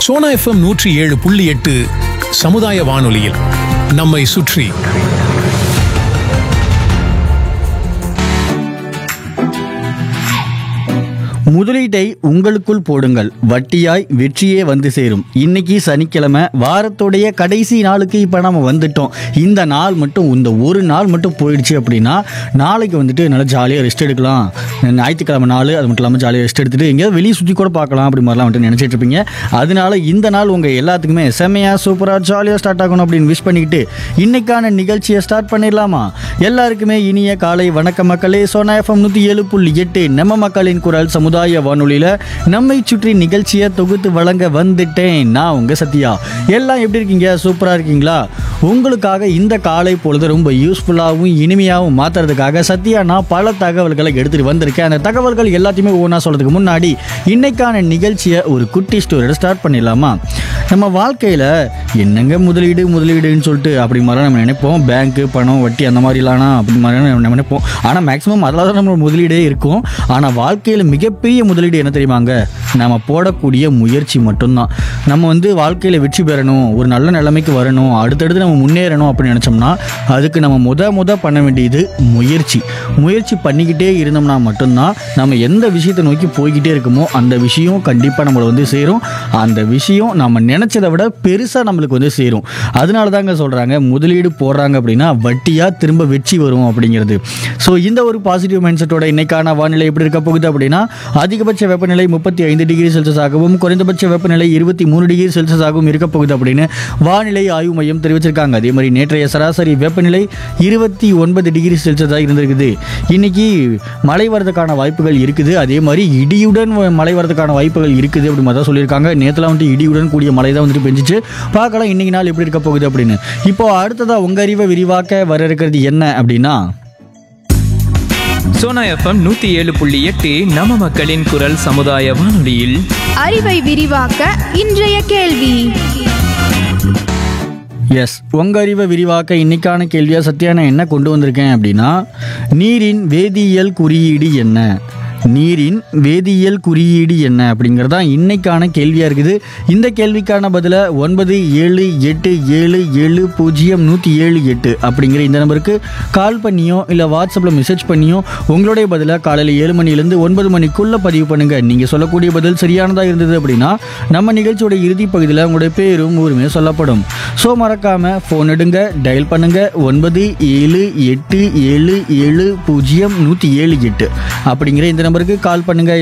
Sona FM நூற்றி ஏழு புள்ளி எட்டு சமுதாய வானொலியில் நம்மை சுற்றி முதலீட்டை உங்களுக்குள் போடுங்கள் வட்டியாய் வெற்றியே வந்து சேரும் இன்னைக்கு சனிக்கிழமை வாரத்துடைய கடைசி நாளுக்கு இப்போ நம்ம வந்துட்டோம் இந்த நாள் மட்டும் இந்த ஒரு நாள் மட்டும் போயிடுச்சு அப்படின்னா நாளைக்கு வந்துட்டு நல்லா ஜாலியாக ரெஸ்ட் எடுக்கலாம் ஞாயிற்றுக்கிழமை நாள் அது மட்டும் இல்லாமல் ஜாலியாக ரெஸ்ட் எடுத்துட்டு எங்கேயாவது வெளியே சுற்றி கூட பார்க்கலாம் அப்படி மாதிரிலாம் வந்துட்டு நினச்சிட்டு இருப்பீங்க அதனால இந்த நாள் உங்கள் எல்லாத்துக்குமே செம்மையாக சூப்பராக ஜாலியாக ஸ்டார்ட் ஆகணும் அப்படின்னு விஷ் பண்ணிக்கிட்டு இன்னைக்கான நிகழ்ச்சியை ஸ்டார்ட் பண்ணிடலாமா எல்லாருக்குமே இனிய காலை வணக்க மக்களே சோனா எஃப்எம் நூற்றி ஏழு புள்ளி எட்டு நம்ம மக்களின் குரல் சமுதாய வானொலியில் நம்மை சுற்றி நிகழ்ச்சியை தொகுத்து வழங்க வந்துட்டேன் நான் உங்கள் சத்யா எல்லாம் எப்படி இருக்கீங்க சூப்பராக இருக்கீங்களா உங்களுக்காக இந்த காலை பொழுது ரொம்ப யூஸ்ஃபுல்லாகவும் இனிமையாகவும் மாற்றுறதுக்காக சத்யா நான் பல தகவல்களை எடுத்துகிட்டு வந்திருக்கேன் அந்த தகவல்கள் எல்லாத்தையுமே ஒவ்வொன்றா சொல்கிறதுக்கு முன்னாடி இன்னைக்கான நிகழ்ச்சியை ஒரு குட்டி ஸ்டோரியோட ஸ்டார்ட் பண்ணிடலாமா நம்ம வாழ்க்கையில் என்னங்க முதலீடு முதலீடுன்னு சொல்லிட்டு அப்படி மாதிரி நம்ம நினைப்போம் பேங்க்கு பணம் வட்டி அந்த மாதிரிலாம் அப்படி மாதிரி நம்ம நினைப்போம் ஆனால் மேக்ஸிமம் அதில் தான் நம்ம முதலீடே இருக்கும் ஆனால் வாழ்க்கையில் மிகப்பெரிய முதலீடு என்ன தெரியுமாங்க நம்ம போடக்கூடிய முயற்சி மட்டும்தான் நம்ம வந்து வாழ்க்கையில் வெற்றி பெறணும் ஒரு நல்ல நிலைமைக்கு வரணும் அடுத்தடுத்து நம்ம முன்னேறணும் அப்படின்னு நினச்சோம்னா அதுக்கு நம்ம முத முத பண்ண வேண்டியது முயற்சி முயற்சி பண்ணிக்கிட்டே இருந்தோம்னா மட்டும்தான் நம்ம எந்த விஷயத்தை நோக்கி போய்கிட்டே இருக்கோமோ அந்த விஷயம் கண்டிப்பாக நம்மளை வந்து சேரும் அந்த விஷயம் நம்ம நினச்சதை விட பெருசாக நம்மளுக்கு வந்து சேரும் அதனால தாங்க சொல்கிறாங்க முதலீடு போடுறாங்க அப்படின்னா வட்டியாக திரும்ப வெற்றி வரும் அப்படிங்கிறது ஸோ இந்த ஒரு பாசிட்டிவ் மைண்ட் செட்டோட இன்னைக்கான வானிலை எப்படி இருக்க போகுது அப்படின்னா அதிகபட்ச வெப்பநிலை முப்பத்தி ஐந்து டிகிரி செல்சியஸ் ஆகவும் குறைந்தபட்ச வெப்பநிலை இருபத்தி மூணு டிகிரி செல்சியஸ் ஆகவும் இருக்க போகுது அப்படின்னு வானிலை ஆய்வு மையம் தெரிவிச்சிருக்காங்க அதே மாதிரி நேற்றைய சராசரி வெப்பநிலை இருபத்தி ஒன்பது டிகிரி செல்சியஸாக இருந்திருக்குது இன்னைக்கு மழை வரதுக்கான வாய்ப்புகள் இருக்குது அதே மாதிரி இடியுடன் வ- மழை வரதுக்கான வாய்ப்புகள் இருக்குது அப்படி மாதிரி தான் சொல்லியிருக்காங்க நேற்றுலாம் வந்துட்டு இடியுடன் கூடிய மழை தான் வந்துட்டு பெஞ்சிச்சு பார்க்கலாம் இன்னைக்கு நாள் எப்படி இருக்க போகுது அப்படின்னு இப்போ அடுத்ததா உங்க அறிவை விரிவாக்க வர இருக்கிறது என்ன அப்படின்னா சோனா எஃப்எம் நூத்தி ஏழு புள்ளி எட்டு நம்ம மக்களின் குரல் சமுதாய வானொலியில் அறிவை விரிவாக்க இன்றைய கேள்வி எஸ் உங்க அறிவை விரிவாக்க இன்னைக்கான கேள்வியா சத்யா நான் என்ன கொண்டு வந்திருக்கேன் அப்படின்னா நீரின் வேதியியல் குறியீடு என்ன நீரின் வேதியியல் குறியீடு என்ன அப்படிங்கிறது தான் இன்னைக்கான கேள்வியாக இருக்குது இந்த கேள்விக்கான பதிலை ஒன்பது ஏழு எட்டு ஏழு ஏழு பூஜ்ஜியம் நூற்றி ஏழு எட்டு அப்படிங்கிற இந்த நம்பருக்கு கால் பண்ணியோ இல்லை வாட்ஸ்அப்பில் மெசேஜ் பண்ணியோ உங்களுடைய பதிலை காலையில் ஏழு மணிலேருந்து ஒன்பது மணிக்குள்ளே பதிவு பண்ணுங்கள் நீங்கள் சொல்லக்கூடிய பதில் சரியானதாக இருந்தது அப்படின்னா நம்ம நிகழ்ச்சியோட இறுதி பகுதியில் உங்களுடைய பேரும் ஊருமே சொல்லப்படும் ஸோ மறக்காமல் ஃபோன் எடுங்க டயல் பண்ணுங்க ஒன்பது ஏழு எட்டு ஏழு ஏழு பூஜ்ஜியம் நூற்றி ஏழு எட்டு அப்படிங்கிற இந்த நம்பருக்கு கால் பண்ணுங்க